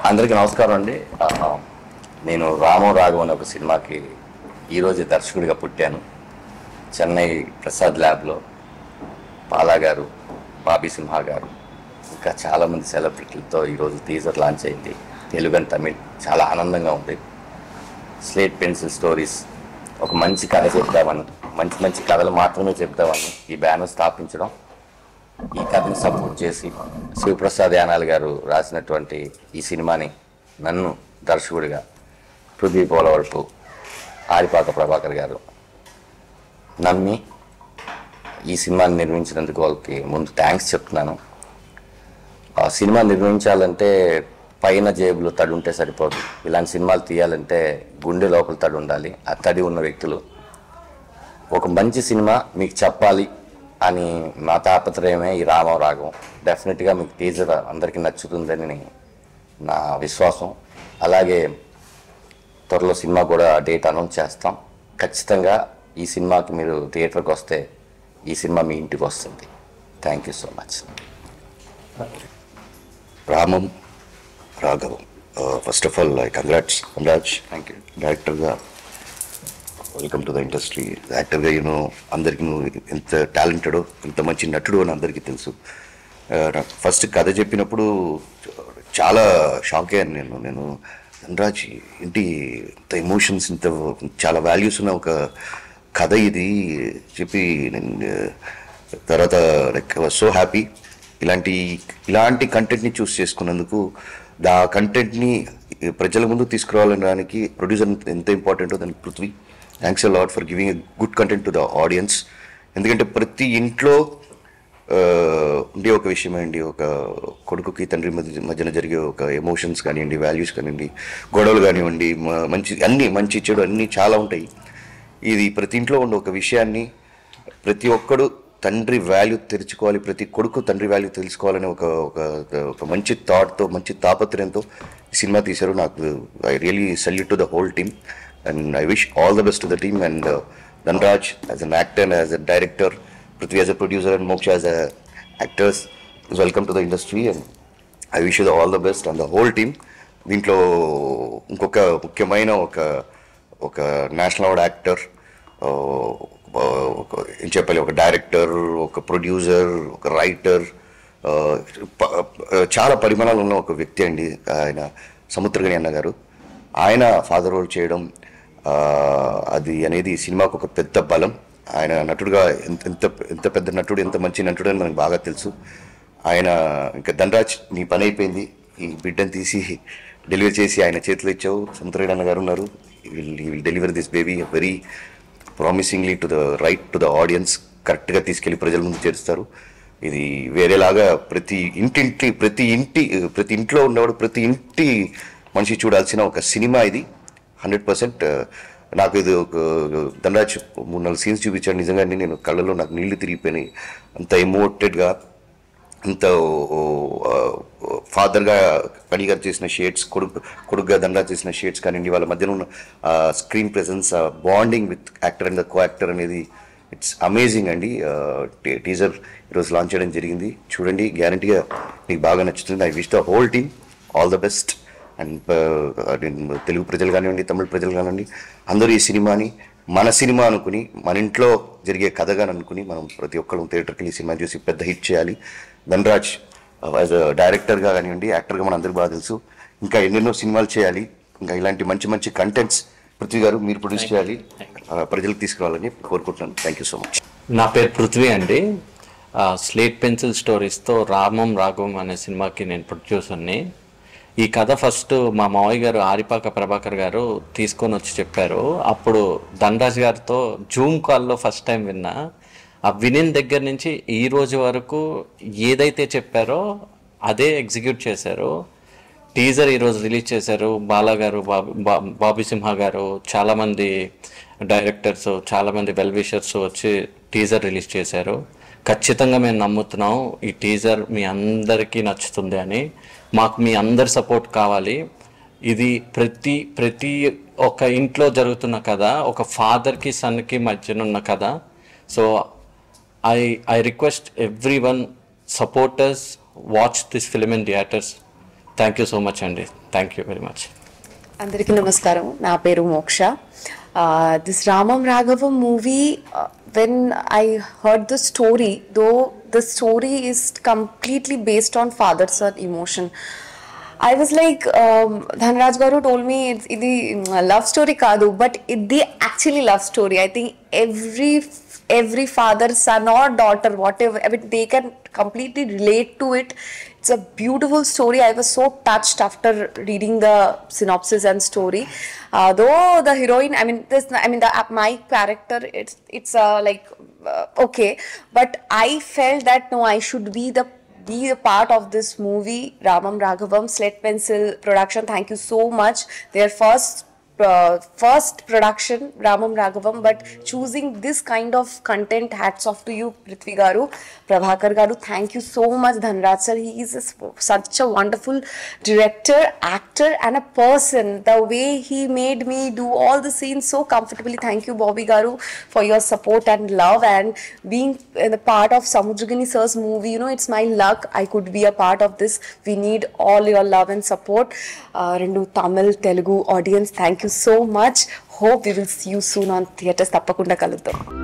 అందరికీ నమస్కారం అండి ఆ, నేను రామో రాఘవ అనే ఒక సినిమాకి ఈరోజు దర్శకుడిగా పుట్టాను చెన్నై ప్రసాద్ ల్యాబ్లో పాలా గారు బాబీ సింహా గారు ఇంకా చాలామంది సెలబ్రిటీలతో ఈరోజు టీజర్ లాంచ్ అయింది తెలుగు అండ్ తమిళ్ చాలా ఆనందంగా ఉంది స్లేట్ పెన్సిల్ స్టోరీస్ ఒక మంచి కథ చెప్తామని మంచి మంచి కథలు మాత్రమే చెప్తామని ఈ బ్యానర్ స్థాపించడం ఈ కథని సపోర్ట్ చేసి శివప్రసాద్ యానాల్ గారు రాసినటువంటి ఈ సినిమాని నన్ను దర్శకుడిగా పృథ్వీ పోలవరపు ఆరిపాక ప్రభాకర్ గారు నమ్మి ఈ సినిమాని నిర్మించినందుకు వాళ్ళకి ముందు థ్యాంక్స్ చెప్తున్నాను ఆ సినిమా నిర్మించాలంటే పైన జేబులో తడి ఉంటే సరిపోదు ఇలాంటి సినిమాలు తీయాలంటే గుండె లోపల తడి ఉండాలి ఆ తడి ఉన్న వ్యక్తులు ఒక మంచి సినిమా మీకు చెప్పాలి అని నా తాపత్రయమే ఈ రామం రాగం డెఫినెట్గా మీకు టీజర్ అందరికీ నచ్చుతుందని నా విశ్వాసం అలాగే త్వరలో సినిమా కూడా డేట్ అనౌన్స్ చేస్తాం ఖచ్చితంగా ఈ సినిమాకి మీరు థియేటర్కి వస్తే ఈ సినిమా మీ ఇంటికి వస్తుంది thank you so much Ramam Raghavam first of all congrats congrats thank you డైరెక్టర్గా వెల్కమ్ టు ద ఇండస్ట్రీ యాక్టర్గా యూనో అందరికీ నువ్వు ఎంత టాలెంటెడో ఎంత మంచి నటుడు అని అందరికీ తెలుసు ఫస్ట్ కథ చెప్పినప్పుడు చాలా షాక్ అయ్యాను నేను నేను ధనరాజ్ ఏంటి ఇంత ఎమోషన్స్ ఇంత చాలా వాల్యూస్ ఉన్న ఒక కథ ఇది చెప్పి నేను తర్వాత లైక్ సో హ్యాపీ ఇలాంటి ఇలాంటి కంటెంట్ని చూస్ చేసుకున్నందుకు ఆ కంటెంట్ని ప్రజల ముందు తీసుకురావాలనడానికి ప్రొడ్యూసర్ ఎంత ఇంపార్టెంటో దానికి Prithvi thanks a lot for giving a good content to the audience ఎందుకంటే ప్రతి ఇంట్లో ఆ, ఉండే ఒక విషయమే అండి ఒక కొడుకుకి తండ్రి మధ్య మధ్యన జరిగే ఒక ఎమోషన్స్ కానివ్వండి వాల్యూస్ కానివ్వండి గొడవలు కానివ్వండి మ- మంచి అన్నీ మంచి చెడు అన్నీ చాలా ఉంటాయి ఇది ప్రతి ఇంట్లో ఉండే ఒక విషయాన్ని ప్రతి ఒక్కడు తండ్రి వాల్యూ తెరుచుకోవాలి ప్రతి కొడుకు తండ్రి వాల్యూ తెలుసుకోవాలనే ఒక ఒక ఒక మంచి థాట్తో మంచి తాపత్రయంతో ఈ సినిమా తీశారు నాకు I really salute to the whole team and I wish all the best to the team and Dhanraj as an actor and as a director Prithvi as a producer and Moksha as a actors welcome to the industry and I wish you the all the best and the whole team దీంట్లో ఇంకొక ముఖ్యమైన ఒక ఒక national award actor ఒక ఏం చెప్పాలి ఒక director ఒక ప్రొడ్యూసర్ ఒక రైటర్ చాలా పరిమాణాలు ఉన్న ఒక వ్యక్తి అండి ఆయన సముద్రగని అన్న గారు ఆయన ఫాదర్ రోల్ చేయడం ఆ, అది అనేది ఈ సినిమాకు ఒక పెద్ద బలం ఆయన నటుడుగా ఎంత ఎంత ఎంత పెద్ద నటుడు ఎంత మంచి నటుడు అని మనకు బాగా తెలుసు ఆయన ఇంకా ధనరాజ్ నీ పని అయిపోయింది ఈ బిడ్డను తీసి డెలివరీ చేసి ఆయన చేతిలో ఇచ్చావు సముద్రగడి అన్న గారు ఉన్నారు will will deliver this baby very promisingly to the right to the audience కరెక్ట్గా తీసుకెళ్లి ప్రజల ముందు చేరుస్తారు ఇది వేరేలాగా ప్రతి ఇంటింటి ప్రతి ఇంటి ప్రతి ఇంట్లో ఉన్నవాడు ప్రతి ఇంటి మనిషి చూడాల్సిన ఒక సినిమా ఇది హండ్రెడ్ పర్సెంట్ నాకు ఇది ఒక ధనరాజ్ మూడు నాలుగు సీన్స్ చూపించాడు నిజంగానే నేను కళ్ళలో నాకు నీళ్లు తిరిగిపోయినాయి అంత ఎమోటెడ్గా అంత ఫాదర్గా కడి గారు చేసిన షేడ్స్ కొడుకు కొడుకుగా దండా చేసిన షేడ్స్ కానివ్వండి వాళ్ళ మధ్యన ఉన్న screen presence bonding with actor and the co actor అనేది ఇట్స్ అమేజింగ్ అండి టీజర్ ఈరోజు లాంచ్ చేయడం జరిగింది చూడండి గ్యారంటీగా మీకు బాగా నచ్చుతుంది I wish the whole team all the best and Telugu ప్రజలు కానివ్వండి తమిళ ప్రజలు కానివ్వండి అందరూ ఈ సినిమాని మన సినిమా అనుకుని మన ఇంట్లో జరిగే కథగా అనుకుని మనం ప్రతి ఒక్కరు థియేటర్కి వెళ్ళి ఈ సినిమా చూసి పెద్ద హిట్ చేయాలి ధనరాజ్ యాజ్ అ డైరెక్టర్గా కానివ్వండి యాక్టర్గా మన అందరికీ బాగా తెలుసు ఇంకా ఎన్నెన్నో సినిమాలు చేయాలి ఇంకా ఇలాంటి మంచి మంచి కంటెంట్స్ పృథ్వీ గారు మీరు ప్రొడ్యూస్ చేయాలి ఆ, ప్రజలకు తీసుకురావాలని కోరుకుంటున్నాను థ్యాంక్ యూ సో మచ్ నా పేరు పృథ్వీ అండి ఆ, స్లేట్ పెన్సిల్ స్టోరీస్తో రామం రాఘవం అనే సినిమాకి నేను ప్రొడ్యూసర్ని ఈ కథ ఫస్ట్ మా మావయ్య గారు ఆరిపాక ప్రభాకర్ గారు తీసుకొని వచ్చి చెప్పారు అప్పుడు ధనరాజ్ గారితో జూమ్ కాల్లో ఫస్ట్ టైం విన్నా ఆ వినిన దగ్గర నుంచి ఈ రోజు వరకు ఏదైతే చెప్పారో అదే ఎగ్జిక్యూట్ చేశారు టీజర్ ఈరోజు రిలీజ్ చేశారు బాలా గారు బాబు బా- బాబీ సింహ గారు చాలామంది డైరెక్టర్స్ చాలామంది వెల్ విషర్స్ వచ్చి టీజర్ రిలీజ్ చేశారు ఖచ్చితంగా మేము నమ్ముతున్నాం ఈ టీజర్ మీ అందరికీ నచ్చుతుంది అని మాకు మీ అందరి సపోర్ట్ కావాలి ఇది ప్రతి ప్రతి ఒక ఇంట్లో జరుగుతున్న కథ ఒక ఫాదర్కి సన్కి మధ్యన ఉన్న కథ so I I request every one supporters watch this film in theatres thank you so much అండి థ్యాంక్ యూ వెరీ మచ్ అందరికీ నమస్కారం నా పేరు Moksha this Ramam Raghavam movie when I heard the story though the story is completely based on father sir emotion I was like Dhanraj గారు told me ఇది love story కాదు but ఇది actually love story I think every every father son or daughter whatever I mean, they can completely relate to it it's a beautiful story i was so touched after reading the synopsis and story uh, though the heroine i mean this i mean the uh, my character it's it's uh, like uh, okay but i felt that no i should be the be a part of this movie ramam raghavam sled pencil production thank you so much their first uh, first production Ramam Raghavam, but choosing this kind of content, hats off to you, Prithvi Garu, Prabhakar Garu. Thank you so much, Dhanraj sir. He is a s- such a wonderful director, actor, and a person. The way he made me do all the scenes so comfortably. Thank you, Bobby Garu, for your support and love and being in the part of Samudragini sir's movie. You know, it's my luck. I could be a part of this. We need all your love and support. Uh, Rendu Tamil, Telugu audience, thank you so much. Hope we will see you soon on theatres. తప్పకుండా కలుద్దాం